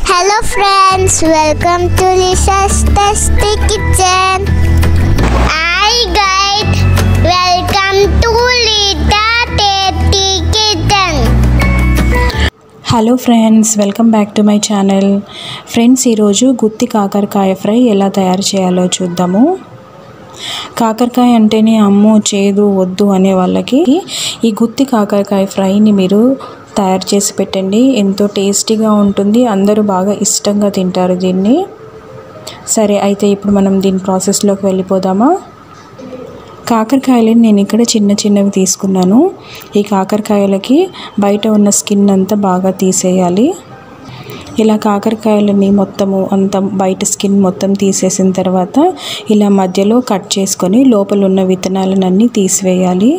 Hello friends, welcome to Lisa's Tasty Kitchen. Hi guys, welcome to Lita Tasty Kitchen. Hello friends welcome back to my channel friends ఈరోజు గుత్తి కాకరకాయ fry ఎలా తయారు చేయాలో చూద్దాము కాకరకాయ అంటేనే అమ్మో చేదు వద్దు అనే వాళ్ళకి ఈ గుత్తి కాకరకాయ ఫ్రైని మీరు తయారు చేసి పెట్టండి ఎంతో టేస్టీగా ఉంటుంది అందరూ బాగా ఇష్టంగా తింటారు దీన్ని సరే అయితే ఇప్పుడు మనం దీని ప్రాసెస్లోకి వెళ్ళిపోదామా కాకరకాయలని నేను ఇక్కడ చిన్న చిన్నవి తీసుకున్నాను ఈ కాకరకాయలకి బయట ఉన్న స్కిన్ అంతా బాగా తీసేయాలి ఇలా కాకరకాయలని మొత్తము అంత బయట స్కిన్ మొత్తం తీసేసిన తర్వాత ఇలా మధ్యలో కట్ చేసుకొని లోపల ఉన్న విత్తనాలన్నీ తీసివేయాలి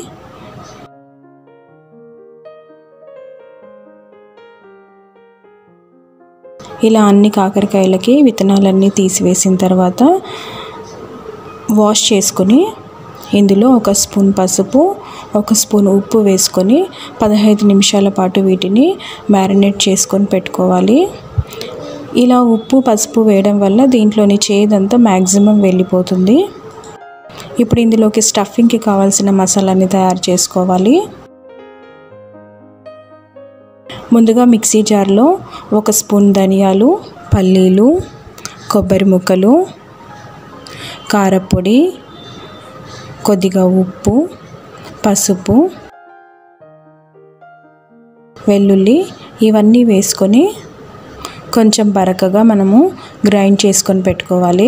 ఇలా అన్ని కాకరకాయలకి విత్తనాలన్నీ తీసివేసిన తర్వాత వాష్ చేసుకొని ఇందులో ఒక స్పూన్ పసుపు ఒక స్పూన్ ఉప్పు వేసుకొని పదహైదు నిమిషాల పాటు వీటిని మ్యారినేట్ చేసుకొని పెట్టుకోవాలి ఇలా ఉప్పు పసుపు వేయడం వల్ల దీంట్లోని చేదంతా మ్యాక్సిమం వెళ్ళిపోతుంది ఇప్పుడు ఇందులోకి స్టఫింగ్కి కావాల్సిన మసాలాని తయారు చేసుకోవాలి ముందుగా మిక్సీ జార్లో ఒక స్పూన్ ధనియాలు పల్లీలు కొబ్బరి ముక్కలు కారపొడి కొద్దిగా ఉప్పు పసుపు వెల్లుల్లి ఇవన్నీ వేసుకొని కొంచెం బరకగా మనము గ్రైండ్ చేసుకొని పెట్టుకోవాలి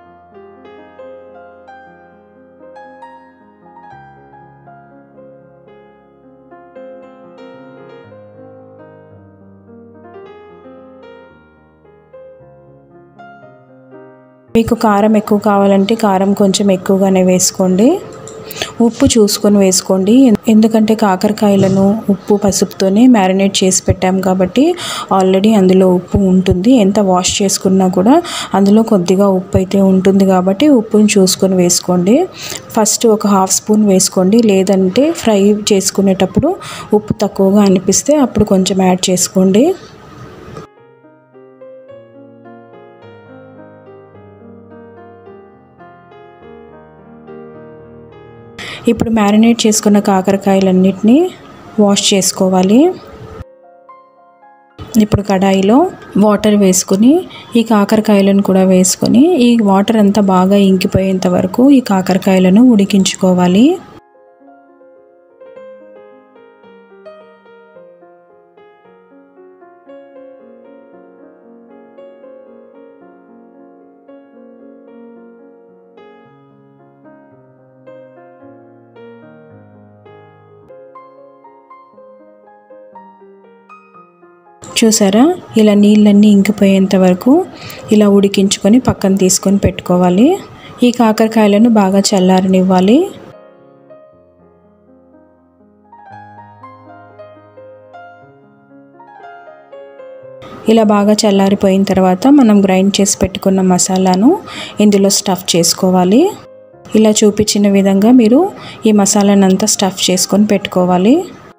మీకు కారం ఎక్కువ కావాలంటే కారం కొంచెం ఎక్కువగానే వేసుకోండి ఉప్పు చూసుకొని వేసుకోండి ఎందుకంటే కాకరకాయలను ఉప్పు పసుపుతోనే మ్యారినేట్ చేసి పెట్టాం కాబట్టి ఆల్రెడీ అందులో ఉప్పు ఉంటుంది ఎంత వాష్ చేసుకున్నా కూడా అందులో కొద్దిగా ఉప్పు అయితే ఉంటుంది కాబట్టి ఉప్పుని చూసుకొని వేసుకోండి ఫస్ట్ ఒక హాఫ్ స్పూన్ వేసుకోండి లేదంటే ఫ్రై చేసుకునేటప్పుడు ఉప్పు తక్కువగా అనిపిస్తే అప్పుడు కొంచెం యాడ్ చేసుకోండి ఇప్పుడు మ్యారినేట్ చేసుకున్న కాకరకాయలన్నిటినీ వాష్ చేసుకోవాలి ఇప్పుడు కడాయిలో వాటర్ వేసుకొని ఈ కాకరకాయలను కూడా వేసుకొని ఈ వాటర్ అంతా బాగా ఇంకిపోయేంత వరకు ఈ కాకరకాయలను ఉడికించుకోవాలి చూసారా ఇలా నీళ్ళన్నీ ఇంకిపోయేంత వరకు ఇలా ఉడికించుకొని పక్కన తీసుకొని పెట్టుకోవాలి ఈ కాకరకాయలను బాగా చల్లారనివ్వాలి ఇలా బాగా చల్లారిపోయిన తర్వాత మనం గ్రైండ్ చేసి పెట్టుకున్న మసాలాను ఇందులో స్టఫ్ చేసుకోవాలి ఇలా చూపించిన విధంగా మీరు ఈ మసాలానంతా స్టఫ్ చేసుకొని పెట్టుకోవాలి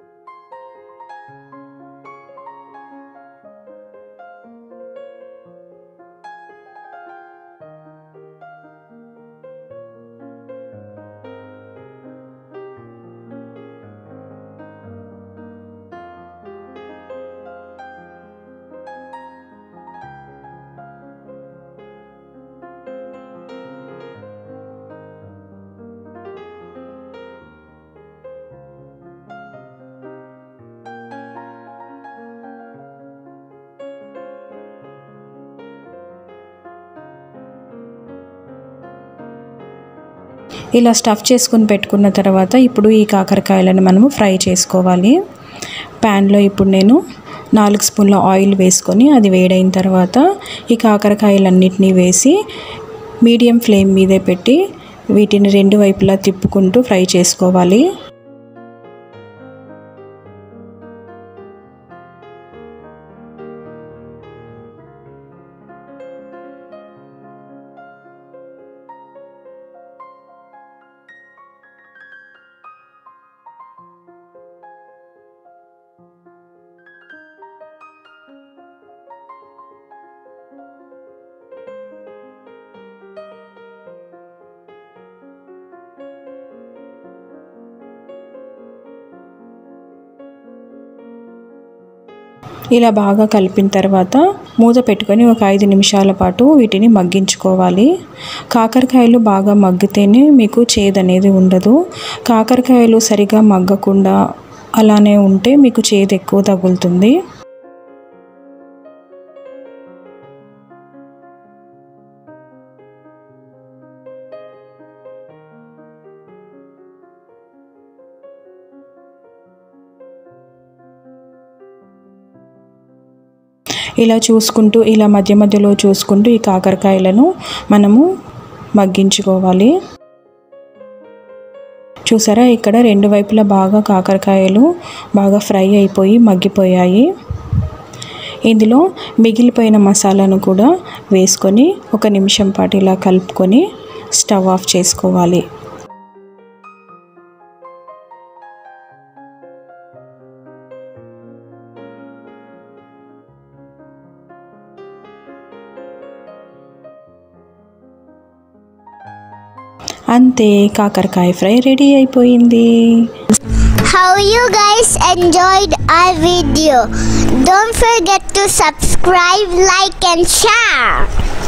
ఇలా స్టఫ్ చేసుకుని పెట్టుకున్న తర్వాత ఇప్పుడు ఈ కాకరకాయలను మనము ఫ్రై చేసుకోవాలి ప్యాన్లో ఇప్పుడు నేను నాలుగు స్పూన్ల ఆయిల్ వేసుకొని అది వేడైన తర్వాత ఈ కాకరకాయలన్నిటినీ వేసి మీడియం ఫ్లేమ్ మీదే పెట్టి వీటిని రెండు వైపులా తిప్పుకుంటూ ఫ్రై చేసుకోవాలి ఇలా బాగా కలిపిన తర్వాత మూత పెట్టుకొని ఒక ఐదు నిమిషాల పాటు వీటిని మగ్గించుకోవాలి కాకరకాయలు బాగా మగ్గితేనే మీకు చేదు అనేది ఉండదు కాకరకాయలు సరిగా మగ్గకుండా అలానే ఉంటే మీకు చేదు ఎక్కువ తగులుతుంది ఇలా చూసుకుంటూ ఇలా మధ్య మధ్యలో చూసుకుంటూ ఈ కాకరకాయలను మనము మగ్గించుకోవాలి చూసారా ఇక్కడ రెండు వైపులా బాగా కాకరకాయలు బాగా ఫ్రై అయిపోయి మగ్గిపోయాయి ఇందులో మిగిలిపోయిన మసాలాను కూడా వేసుకొని ఒక నిమిషం పాటు ఇలా కలుపుకొని స్టవ్ ఆఫ్ చేసుకోవాలి అంతే కాకరకాయ ఫ్రై రెడీ అయిపోయింది How you guys enjoyed our video? Don't forget to subscribe, like, and share.